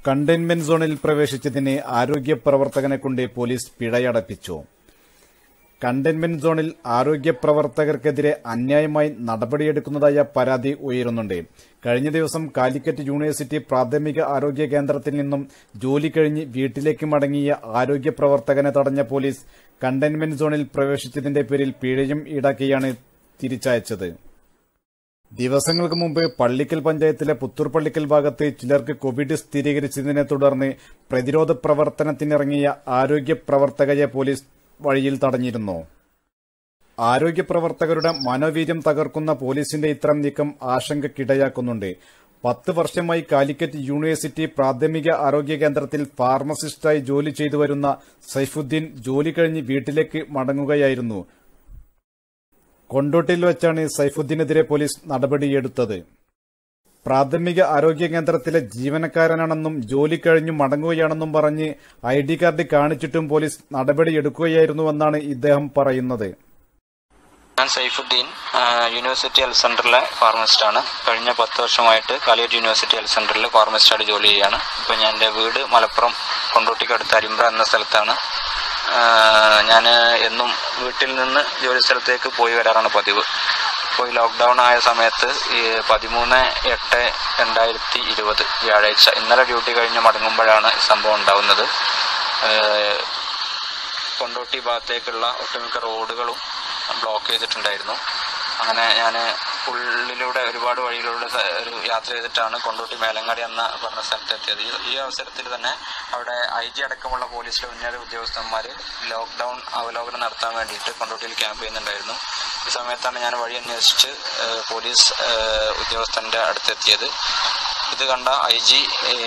containment സോണിൽ പ്രവേശിച്ചതിന് ആരോഗ്യ പ്രവർത്തകനെ കൊണ്ട് പോലീസ് പിഴയടപ്പിച്ചു കണ്ടെയ്ൻമെന്റ് സോണിൽ ആരോഗ്യ പ്രവർത്തകർക്കെതിരെ അന്യായമായി നടപടിയെടുക്കുന്നതായ പരാതി ഉയരുന്നുണ്ട് കഴിഞ്ഞ ദിവസം കാലിക്കറ്റ് യൂണിവേഴ്സിറ്റി പ്രാഥമിക ആരോഗ്യ കേന്ദ്രത്തിൽ നിന്നും ജോലി കഴിഞ്ഞ് വീട്ടിലേക്ക് മടങ്ങിയ ആരോഗ്യ പ്രവർത്തകനെ തടഞ്ഞ പോലീസ് കണ്ടെയ്ൻമെന്റ് സോണിൽ പ്രവേശിച്ചതിന്റെ പേരിൽ പിഴയും ഈടാക്കിയാണ് തിരിച്ചയച്ചത് ദിവസങ്ങൾക്ക് മുമ്പ് പള്ളിക്കൽ പഞ്ചായത്തിലെ പുത്തൂർ പള്ളിക്കൽ ഭാഗത്ത് ചിലർക്ക് കോവിഡ് സ്ഥിരീകരിച്ചതിനെ തുടർന്ന് പ്രതിരോധ പ്രവർത്തനത്തിനിറങ്ങിയ ആരോഗ്യ പ്രവർത്തകരെ പോലീസ് വഴിയിൽ തടഞ്ഞിരുന്നു ആരോഗ്യ പ്രവർത്തകരുടെ മനോവീര്യം തകർക്കുന്ന പോലീസിന്റെ ഇത്തരം നീക്കം ആശങ്കക്കിടയാക്കുന്നുണ്ട് പത്ത് വർഷമായി കാലിക്കറ്റ് യൂണിവേഴ്സിറ്റി പ്രാഥമിക ആരോഗ്യ കേന്ദ്രത്തിൽ ഫാർമസിസ്റ്റായി ജോലി ചെയ്തു വരുന്ന സൈഫുദ്ദീൻ ജോലി കഴിഞ്ഞ് വീട്ടിലേക്ക് മടങ്ങുകയായിരുന്നു കൊണ്ടോട്ടിൽ വെച്ചാണ് സൈഫുദ്ദീനെതിരെ പോലീസ് നടപടിയെടുത്തത് പ്രാഥമിക ആരോഗ്യ കേന്ദ്രത്തിലെ ജീവനക്കാരനാണെന്നും ജോലി കഴിഞ്ഞു മടങ്ങുകയാണെന്നും പറഞ്ഞ് ഐ ഡി കാർഡ് കാണിച്ചിട്ടും പോലീസ് നടപടിയെടുക്കുകയായിരുന്നുവെന്നാണ് ഇദ്ദേഹം പറയുന്നത് ഞാൻ സൈഫുദ്ദീൻ ആ, യൂണിവേഴ്സിറ്റി ഹെൽത്ത് സെന്ററിലെ ഫാർമസിസ്റ്റാണ് കഴിഞ്ഞ പത്ത് വർഷമായിട്ട് കാലിക്കറ്റ് യൂണിവേഴ്സിറ്റി ഹെൽത്ത് സെന്ററിൽ ഫാർമസിസ്റ്റായിട്ട് ജോലി ചെയ്യുകയാണ് ഇപ്പോൾ ഞാൻ എൻ്റെ വീട് മലപ്പുറം കൊണ്ടോട്ടിക്കടുത്ത് അരിമ്പ്ര എന്ന സ്ഥലത്താണ് ഞാൻ എന്നും വീട്ടിൽ നിന്ന് ജോലി സ്ഥലത്തേക്ക് പോയി വരാറാണ് പതിവ് ഇപ്പോൾ ഈ ലോക്ക്ഡൗൺ ആയ സമയത്ത് ഈ പതിമൂന്ന് എട്ട് രണ്ടായിരത്തി ഇരുപത് വ്യാഴാഴ്ച ഇന്നലെ ഡ്യൂട്ടി കഴിഞ്ഞ് മടങ്ങുമ്പോഴാണ് ഈ സംഭവം ഉണ്ടാവുന്നത് ഏഹ് കൊണ്ടോട്ടി ഭാഗത്തേക്കുള്ള ഒട്ടുമിക്ക റോഡുകളും ബ്ലോക്ക് ചെയ്തിട്ടുണ്ടായിരുന്നു അങ്ങനെ ഞാൻ ഉള്ളിലൂടെ ഒരുപാട് വഴികളിലൂടെ സ- ഒരു യാത്ര ചെയ്തിട്ടാണ് കൊണ്ടോട്ടി മേലങ്ങാടി എന്ന പറഞ്ഞ സ്ഥലത്തെത്തിയത് ഈ ഈ അവസരത്തിൽ തന്നെ അവിടെ ഐ ജി അടക്കമുള്ള പോലീസിലെ ഉന്നത ഉദ്യോഗസ്ഥന്മാർ ലോക്ക്ഡൌൺ അവലോകനം നടത്താൻ വേണ്ടിയിട്ട് കൊണ്ടോട്ടിയിൽ ക്യാമ്പ് ചെയ്യുന്നുണ്ടായിരുന്നു ഈ സമയത്താണ് ഞാൻ വഴി അന്വേഷിച്ച് ഏഹ്, പോലീസ് ഏഹ്, ഉദ്യോഗസ്ഥന്റെ അടുത്തെത്തിയത് ഇത് കണ്ട ഐ ജി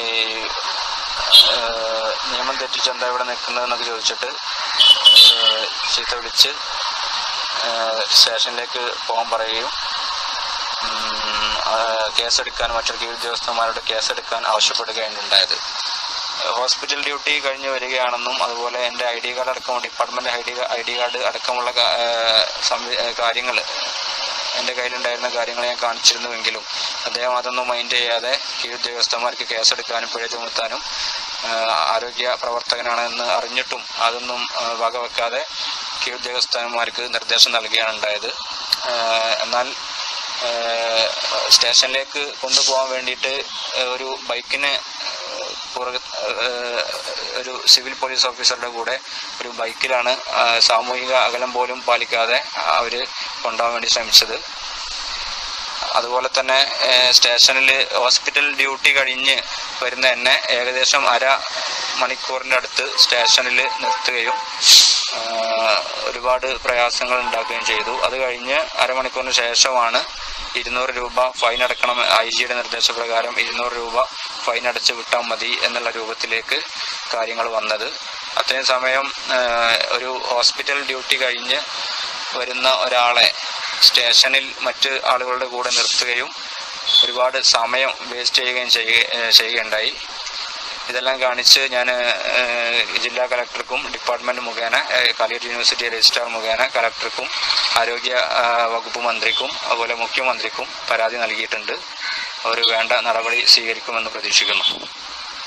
നിയമം തെറ്റിച്ച് എന്താ ഇവിടെ നിൽക്കുന്നതെന്നൊക്കെ ചോദിച്ചിട്ട് ഏഹ്, ചീത്ത വിളിച്ച് ഏഹ്, സ്റ്റേഷനിലേക്ക് പോകാൻ പറയുകയും ഉം, ആ, കേസെടുക്കാൻ മറ്റൊരു കീഴ് ഉദ്യോഗസ്ഥന്മാരോട് കേസെടുക്കാൻ ആവശ്യപ്പെടുകയാണ് ഉണ്ടായത് ഹോസ്പിറ്റൽ ഡ്യൂട്ടി കഴിഞ്ഞ് വരികയാണെന്നും അതുപോലെ എൻ്റെ ഐ ഡി കാർഡ് അടക്കം department I D I D card അടക്കമുള്ള കാര്യങ്ങൾ എൻ്റെ കയ്യിലുണ്ടായിരുന്ന കാര്യങ്ങൾ ഞാൻ കാണിച്ചിരുന്നുവെങ്കിലും അദ്ദേഹം അതൊന്നും മൈൻഡ് ചെയ്യാതെ കീഴുദ്യോഗസ്ഥന്മാർക്ക് കേസെടുക്കാനും പിഴ ചുമത്താനും ആ, ആരോഗ്യ പ്രവർത്തകനാണെന്ന് അറിഞ്ഞിട്ടും അതൊന്നും ആ, വകവെക്കാതെ കീഴുദ്യോഗസ്ഥന്മാർക്ക് നിർദ്ദേശം നൽകുകയാണ് ഉണ്ടായത് ആ, എന്നാൽ ഏഹ് സ്റ്റേഷനിലേക്ക് കൊണ്ടുപോകാൻ വേണ്ടിയിട്ട് ഏഹ് ഒരു ബൈക്കിന് ഏഹ് പുറകെ ഏഹ് ഒരു സിവിൽ പോലീസ് ഓഫീസറുടെ കൂടെ ഒരു ബൈക്കിലാണ് ആ, സാമൂഹിക അകലം പോലും പാലിക്കാതെ അവർ കൊണ്ടുപോകാൻ വേണ്ടി ശ്രമിച്ചത് അതുപോലെ തന്നെ ഏഹ് സ്റ്റേഷനിൽ ഹോസ്പിറ്റൽ ഡ്യൂട്ടി കഴിഞ്ഞ് വരുന്ന എന്നെ ഏകദേശം അര മണിക്കൂറിൻ്റെ അടുത്ത് സ്റ്റേഷനിൽ നിർത്തുകയും ആഹ് ഒരുപാട് പ്രയാസങ്ങൾ ഉണ്ടാക്കുകയും ചെയ്തു അത് കഴിഞ്ഞ് അരമണിക്കൂറിന് ശേഷമാണ് ഇരുന്നൂറ് രൂപ ഫൈൻ അടക്കണം ഐ ജിയുടെ നിർദ്ദേശപ്രകാരം ഇരുന്നൂറ് രൂപ ഫൈൻ അടച്ച് വിട്ടാൽ മതി എന്നുള്ള രൂപത്തിലേക്ക് കാര്യങ്ങൾ വന്നത് അത്രയും സമയം ആഹ് ഒരു ഹോസ്പിറ്റൽ ഡ്യൂട്ടി കഴിഞ്ഞ് വരുന്ന ഒരാളെ സ്റ്റേഷനിൽ മറ്റ് ആളുകളുടെ കൂടെ നിർത്തുകയും ഒരുപാട് സമയം വേസ്റ്റ് ചെയ്യുകയും ചെയ്യുക ഏഹ് ചെയ്യുകയുണ്ടായി ഇതെല്ലാം കാണിച്ച് ഞാൻ ജില്ലാ കലക്ടർക്കും ഡിപ്പാർട്ട്മെന്റ് മുഖേന ഏഹ് കാലിക്കറ്റ് യൂണിവേഴ്സിറ്റി രജിസ്ട്രാർ മുഖേന കലക്ടർക്കും ആരോഗ്യ ആ, വകുപ്പ് മന്ത്രിക്കും അതുപോലെ മുഖ്യമന്ത്രിക്കും പരാതി നൽകിയിട്ടുണ്ട് അവർ വേണ്ട നടപടി സ്വീകരിക്കുമെന്ന് പ്രതീക്ഷിക്കുന്നു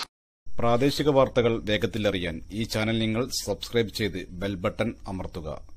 പ്രാദേശിക വാർത്തകൾ വേഗത്തിലറിയാൻ ഈ ചാനൽ നിങ്ങൾ സബ്സ്ക്രൈബ് ചെയ്ത് ബെൽ ബട്ടൺ അമർത്തുക